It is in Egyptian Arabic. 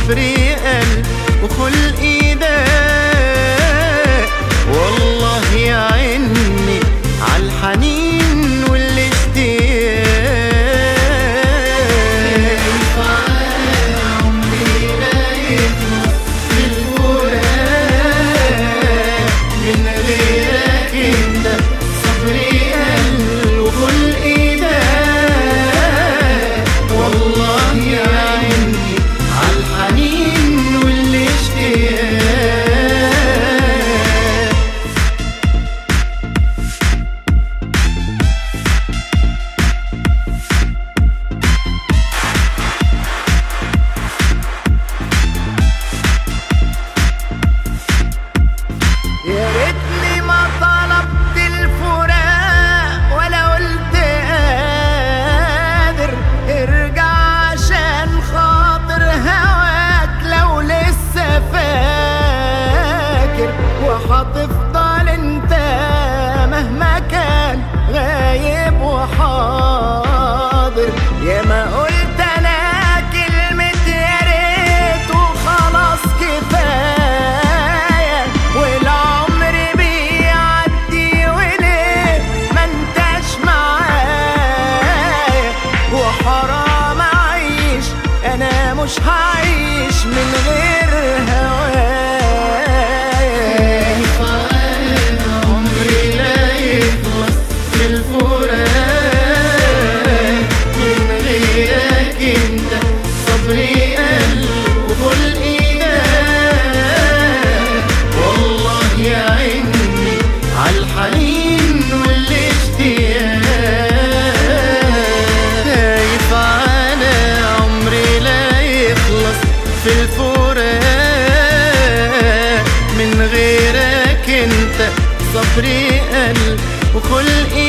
صبري قل وخلقي داق والله يعيني عالحنين والاشتياق من غيرك انت صبري قل وخلقي داق والله يعيني عالحنين والاشتياق يا ريتني ما طلبت الفراق ولا قلت قادر ارجع عشان خاطر هواك لو لسه فاكر وهتفضل انت مهما كان غايب وحاضر يا ما قلت انا كلمة يا ريت وخلاص كفاية والعمر بيعدي وليه ما انتش معايا وحرام اعيش انا مش هعيش من غير هوايا عمري لا يخلص في الفراق من غيرك انت صبري قل وخلقي داق والله يعيني عالحنين والاشتياق خايف على عمري لا يخلص في الفراق من غيرك انت صبري قل وخلقي